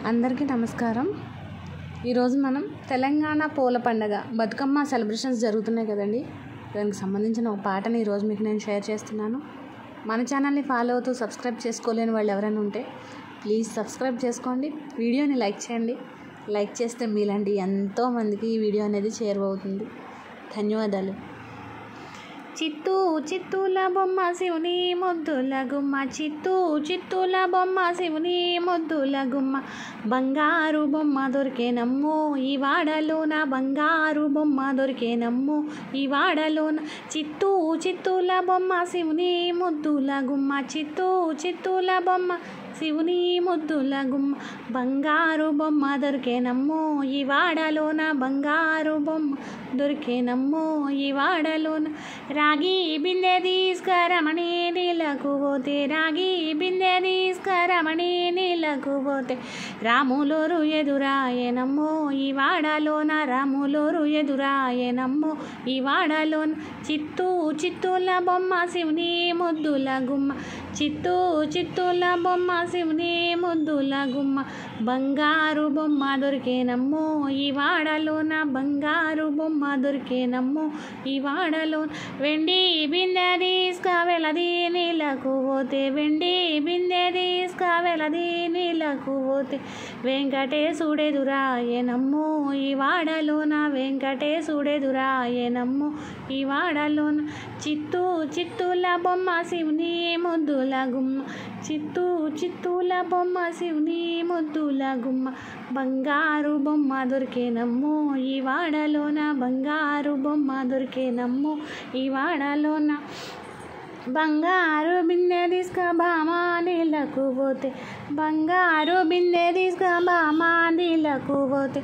అందరికీ నమస్కారం ఈరోజు మనం తెలంగాణ పూల పండగ బతుకమ్మ సెలబ్రేషన్స్ జరుగుతున్నాయి కదండి దానికి సంబంధించిన ఒక పాటని ఈరోజు మీకు నేను షేర్ చేస్తున్నాను మన ఛానల్ని ఫాలో అవుతూ సబ్స్క్రైబ్ చేసుకోలేని వాళ్ళు ఎవరైనా ఉంటే ప్లీజ్ సబ్స్క్రైబ్ చేసుకోండి వీడియోని లైక్ చేయండి లైక్ చేస్తే మీలాంటి ఎంతోమందికి ఈ వీడియో అనేది చేరువవుతుంది ధన్యవాదాలు చిత్తూ చిత్తూల బొమ్మ శివుని ముద్దుల గుమ్మ చిత్తూ చిత్తూల బొమ్మ శివుని ముద్దుల గుమ్మ బంగారు బొమ్మ దొరికేనమ్ము ఈ వాడలోన బంగారు బొమ్మ దొరికేనమ్ము ఈ వాడలోన చిత్తూ చిత్తూల బొమ్మ శివుని ముద్దుల గుమ్మ చిత్తూ చిత్తూల బొమ్మ శివుని ముద్దుల గుమ్మ బంగారు బొమ్మ దొరికేనమ్ము ఈ వాడలోన బంగారు బొమ్మ దొరికేనమ్ము ఈ వాడలోన రాగి బిందె తీసుకరమణి నీళ్ళకు పోతే రాగి బిందె తీసుకరమణి నీళ్ళకు పోతే రాములోరు ఎదురాయనమ్మో ఈ వాడలోన రాములోరు ఎదురాయనమ్మో ఈ వాడలోన చిత్తూ చిత్తూల బొమ్మ శివుని ముద్దుల గుమ్మ చిత్తూ చిత్తూల బొమ్మ శివుని ముద్దుల గుమ్మ బంగారు బొమ్మ దొరికేనమ్మో ఈ వాడలోన బంగారు బొమ్మ దొరికేనమ్మో ఈ వాడలోన వెండి బిందె తీసుక వెలది నీళ్ళకు పోతే వెండి బిందె తీసుక వెలది నీళ్ళకు పోతే వెంకటేశుడెదురాయనమ్మో ఈ వాడలోన వెంకటేశుడెదురాయనమ్మో ఈ వాడలోన చిత్తూ చిత్తూల బొమ్మ శివుని ముద్దుల గుమ్మ చిత్తూ చిత్తూల బొమ్మ శివుని ముద్దుల గుమ్మ బంగారు బొమ్మ దొరికేనమ్మో ఈ వాడలోన బంగారు బొమ్మ దొరికేనమ్మో ఈ వాడలోన బంగారు బిందె తీసుక బామా నీళ్ళకు పోతే బంగారు బిందె తీసుక బామా నీళ్ళకు పోతే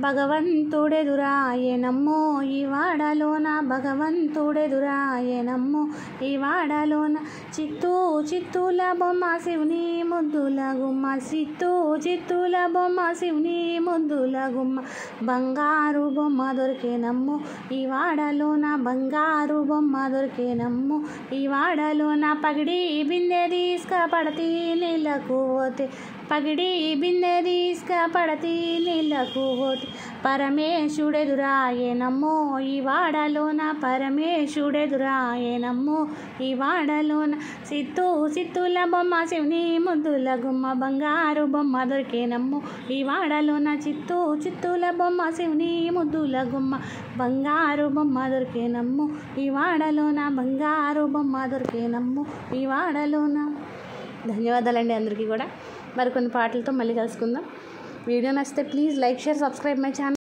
భగవంతుడెదురాయనమ్మో ఈ వాడలోన భగవంతుడెదురాయనమ్మో ఈ వాడలోన చిత్తూ చిత్తూల బొమ్మ శివుని ముద్దుల గుమ్మ చిత్తూ చిత్తూల బొమ్మ శివుని ముద్దుల గుమ్మ బంగారు బొమ్మ దొరికేనమ్ము ఈ వాడలోన బంగారు బొమ్మ దొరికేనమ్ము ఈ వాడలోన పగిడి బిందె తీసుక పడతి నీళ్ళకు పోతే పగిడి బిందె తీసుక పడతి నీళ్ళకు పోతే పరమేశుడెదురాయనమ్మో ఈ వాడలోన పరమేశుడెదురాయనమ్మో ఈ వాడలోన సిత్తు సిత్తుల బొమ్మ శివుని ముద్దుల గుమ్మ బంగారు బొమ్మ దొరికేనమ్ము ఈ వాడలోన చిత్తూ చిత్తుల బొమ్మ శివుని ముద్దుల గుమ్మ బంగారు బొమ్మ దొరికేనమ్ము ఈ వాడలోన బంగారు బొమ్మ దొరికేనమ్ము ఈ వాడలోన ధన్యవాదాలండి అందరికీ కూడా మరికొన్ని పాటలతో మళ్ళీ కలుసుకుందాం వీడియో నచ్చితే please like share subscribe my channel